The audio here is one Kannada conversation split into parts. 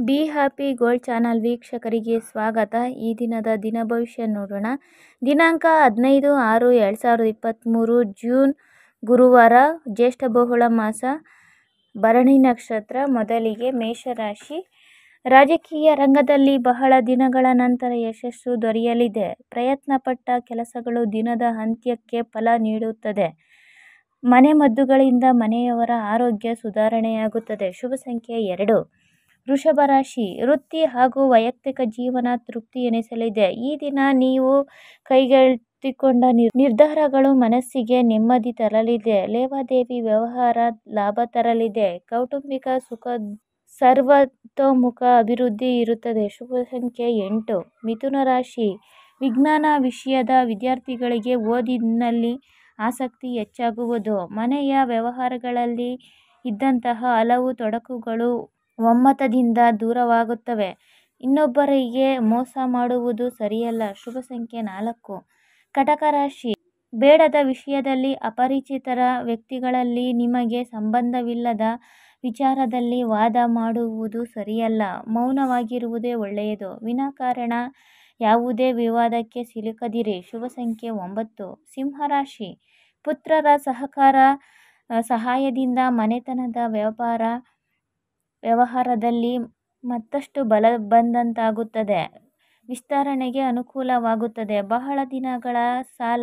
ಬಿ ಹ್ಯಾಪಿ ಗೋಲ್ಡ್ ಚಾನಲ್ ವೀಕ್ಷಕರಿಗೆ ಸ್ವಾಗತ ಈ ದಿನದ ದಿನ ಭವಿಷ್ಯ ನೋಡೋಣ ದಿನಾಂಕ ಹದಿನೈದು ಆರು ಎರಡು ಸಾವಿರದ ಇಪ್ಪತ್ತ್ಮೂರು ಜೂನ್ ಗುರುವಾರ ಜ್ಯೇಷ್ಠ ಬಹುಳ ಮಾಸ ಭರಣಿ ನಕ್ಷತ್ರ ಮೊದಲಿಗೆ ಮೇಷರಾಶಿ ರಾಜಕೀಯ ರಂಗದಲ್ಲಿ ಬಹಳ ದಿನಗಳ ನಂತರ ಯಶಸ್ಸು ದೊರೆಯಲಿದೆ ಪ್ರಯತ್ನಪಟ್ಟ ಕೆಲಸಗಳು ದಿನದ ಅಂತ್ಯಕ್ಕೆ ಫಲ ನೀಡುತ್ತದೆ ಮನೆಮದ್ದುಗಳಿಂದ ಮನೆಯವರ ಆರೋಗ್ಯ ಸುಧಾರಣೆಯಾಗುತ್ತದೆ ಶುಭ ಸಂಖ್ಯೆ ಎರಡು ವೃಷಭ ರಾಶಿ ವೃತ್ತಿ ಹಾಗೂ ವೈಯಕ್ತಿಕ ಜೀವನ ತೃಪ್ತಿ ಎನಿಸಲಿದೆ ಈ ದಿನ ನೀವು ಕೈಗೆತ್ತಿಕೊಂಡ ನಿರ್ಧಾರಗಳು ಮನಸ್ಸಿಗೆ ನೆಮ್ಮದಿ ತರಲಿದೆ ಲೇವಾದೇವಿ ವ್ಯವಹಾರ ಲಾಭ ತರಲಿದೆ ಕೌಟುಂಬಿಕ ಸುಖ ಸರ್ವತೋಮುಖ ಅಭಿವೃದ್ಧಿ ಇರುತ್ತದೆ ಶುಭ ಸಂಖ್ಯೆ ಎಂಟು ಮಿಥುನ ರಾಶಿ ವಿಜ್ಞಾನ ವಿಷಯದ ವಿದ್ಯಾರ್ಥಿಗಳಿಗೆ ಓದಿನಲ್ಲಿ ಆಸಕ್ತಿ ಹೆಚ್ಚಾಗುವುದು ಮನೆಯ ವ್ಯವಹಾರಗಳಲ್ಲಿ ಇದ್ದಂತಹ ಹಲವು ತೊಡಕುಗಳು ಒಮ್ಮತದಿಂದ ದೂರವಾಗುತ್ತವೆ ಇನ್ನೊಬ್ಬರಿಗೆ ಮೋಸ ಮಾಡುವುದು ಸರಿಯಲ್ಲ ಶುಭ ಸಂಖ್ಯೆ ನಾಲ್ಕು ಕಟಕ ರಾಶಿ ಬೇಡದ ವಿಷಯದಲ್ಲಿ ಅಪರಿಚಿತರ ವ್ಯಕ್ತಿಗಳಲ್ಲಿ ನಿಮಗೆ ಸಂಬಂಧವಿಲ್ಲದ ವಿಚಾರದಲ್ಲಿ ವಾದ ಮಾಡುವುದು ಸರಿಯಲ್ಲ ಮೌನವಾಗಿರುವುದೇ ಒಳ್ಳೆಯದು ವಿನಾಕಾರಣ ಯಾವುದೇ ವಿವಾದಕ್ಕೆ ಸಿಲುಕದಿರಿ ಶುಭ ಸಂಖ್ಯೆ ಒಂಬತ್ತು ಸಿಂಹರಾಶಿ ಪುತ್ರರ ಸಹಕಾರ ಸಹಾಯದಿಂದ ಮನೆತನದ ವ್ಯಾಪಾರ ವ್ಯವಹಾರದಲ್ಲಿ ಮತ್ತಷ್ಟು ಬಲ ಬಂದಂತಾಗುತ್ತದೆ ವಿಸ್ತರಣೆಗೆ ಅನುಕೂಲವಾಗುತ್ತದೆ ಬಹಳ ದಿನಗಳ ಸಾಲ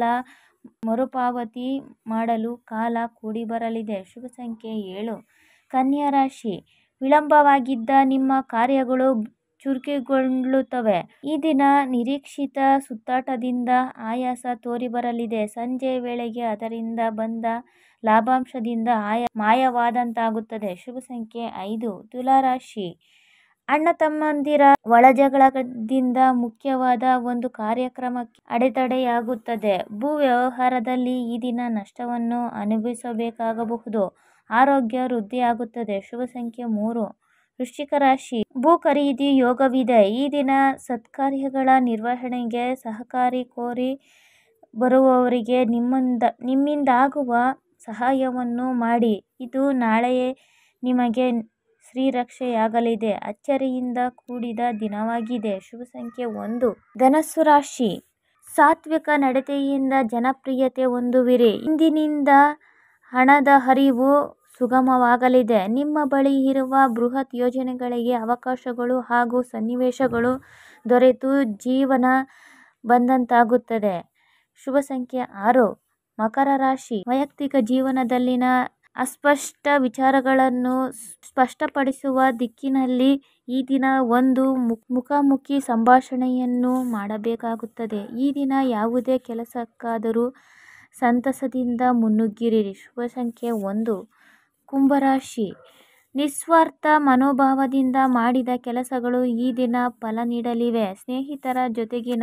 ಮರುಪಾವತಿ ಮಾಡಲು ಕಾಲ ಕೂಡಿ ಬರಲಿದೆ ಶುಭ ಸಂಖ್ಯೆ ಏಳು ಕನ್ಯಾ ರಾಶಿ ವಿಳಂಬವಾಗಿದ್ದ ನಿಮ್ಮ ಕಾರ್ಯಗಳು ಚುರುಕುಗೊಳ್ಳುತ್ತವೆ ಈ ದಿನ ನಿರೀಕ್ಷಿತ ಸುತ್ತಾಟದಿಂದ ಆಯಾಸ ತೋರಿಬರಲಿದೆ ಸಂಜೆ ವೇಳೆಗೆ ಅದರಿಂದ ಬಂದ ಲಾಭಾಂಶದಿಂದ ಆಯ ಮಾಯವಾದಂತಾಗುತ್ತದೆ ಶುಭ ಸಂಖ್ಯೆ ಐದು ತುಲಾರಾಶಿ ಅಣ್ಣ ತಮ್ಮಂದಿರ ಒಳಜಗಳದಿಂದ ಮುಖ್ಯವಾದ ಒಂದು ಕಾರ್ಯಕ್ರಮಕ್ಕೆ ಅಡೆತಡೆಯಾಗುತ್ತದೆ ಭೂ ವ್ಯವಹಾರದಲ್ಲಿ ಈ ದಿನ ನಷ್ಟವನ್ನು ಅನುಭವಿಸಬೇಕಾಗಬಹುದು ಆರೋಗ್ಯ ವೃದ್ಧಿಯಾಗುತ್ತದೆ ಶುಭ ಸಂಖ್ಯೆ ಮೂರು ವೃಶ್ಚಿಕ ರಾಶಿ ಭೂ ಖರೀದಿ ಯೋಗವಿದೆ ಈ ದಿನ ಸತ್ಕಾರ್ಯಗಳ ನಿರ್ವಹಣೆಗೆ ಸಹಕಾರಿ ಕೋರಿ ಬರುವವರಿಗೆ ನಿಮ್ಮಿಂದ ನಿಮ್ಮಿಂದಾಗುವ ಸಹಾಯವನ್ನು ಮಾಡಿ ಇದು ನಾಳೆಯೇ ನಿಮಗೆ ಶ್ರೀರಕ್ಷೆಯಾಗಲಿದೆ ಅಚ್ಚರಿಯಿಂದ ಕೂಡಿದ ದಿನವಾಗಿದೆ ಶುಭ ಸಂಖ್ಯೆ ಒಂದು ಧನಸ್ಸು ರಾಶಿ ಸಾತ್ವಿಕ ನಡತೆಯಿಂದ ಜನಪ್ರಿಯತೆ ಹೊಂದುವಿರಿ ಇಂದಿನಿಂದ ಹಣದ ಹರಿವು ಸುಗಮವಾಗಲಿದೆ ನಿಮ್ಮ ಬಳಿ ಇರುವ ಬೃಹತ್ ಯೋಜನೆಗಳಿಗೆ ಅವಕಾಶಗಳು ಹಾಗೂ ಸನ್ನಿವೇಶಗಳು ದೊರೆತು ಜೀವನ ಬಂದಂತಾಗುತ್ತದೆ ಶುಭ ಸಂಖ್ಯೆ ಆರು ಮಕರ ರಾಶಿ ವೈಯಕ್ತಿಕ ಜೀವನದಲ್ಲಿನ ಅಸ್ಪಷ್ಟ ವಿಚಾರಗಳನ್ನು ಸ್ಪಷ್ಟಪಡಿಸುವ ದಿಕ್ಕಿನಲ್ಲಿ ಈ ದಿನ ಒಂದು ಮುಖಾಮುಖಿ ಸಂಭಾಷಣೆಯನ್ನು ಮಾಡಬೇಕಾಗುತ್ತದೆ ಈ ದಿನ ಯಾವುದೇ ಕೆಲಸಕ್ಕಾದರೂ ಸಂತಸದಿಂದ ಮುನ್ನುಗ್ಗಿರಿ ಶುಭ ಸಂಖ್ಯೆ ಒಂದು ಕುಂಭರಾಶಿ ನಿಸ್ವಾರ್ಥ ಮನೋಭಾವದಿಂದ ಮಾಡಿದ ಕೆಲಸಗಳು ಈ ದಿನ ಫಲ ನೀಡಲಿವೆ ಸ್ನೇಹಿತರ ಜೊತೆಗಿನ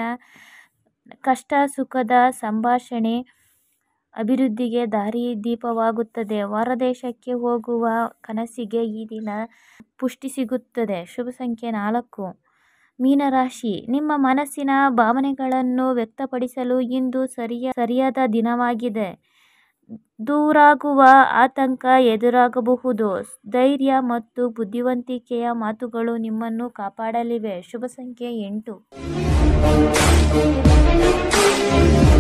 ಕಷ್ಟ ಸುಖದ ಸಂಭಾಷಣೆ ಅಭಿವೃದ್ಧಿಗೆ ದಾರಿದೀಪವಾಗುತ್ತದೆ ಹೊರದೇಶಕ್ಕೆ ಹೋಗುವ ಕನಸಿಗೆ ಈ ದಿನ ಪುಷ್ಟಿ ಸಿಗುತ್ತದೆ ಶುಭ ಸಂಖ್ಯೆ ನಾಲ್ಕು ಮೀನರಾಶಿ ನಿಮ್ಮ ಮನಸ್ಸಿನ ಭಾವನೆಗಳನ್ನು ವ್ಯಕ್ತಪಡಿಸಲು ಇಂದು ಸರಿಯ ಸರಿಯಾದ ದಿನವಾಗಿದೆ ದೂರಾಗುವ ಆತಂಕ ಎದುರಾಗಬಹುದು ಧೈರ್ಯ ಮತ್ತು ಬುದ್ಧಿವಂತಿಕೆಯ ಮಾತುಗಳು ನಿಮ್ಮನ್ನು ಕಾಪಾಡಲಿವೆ ಶುಭ ಸಂಖ್ಯೆ ಎಂಟು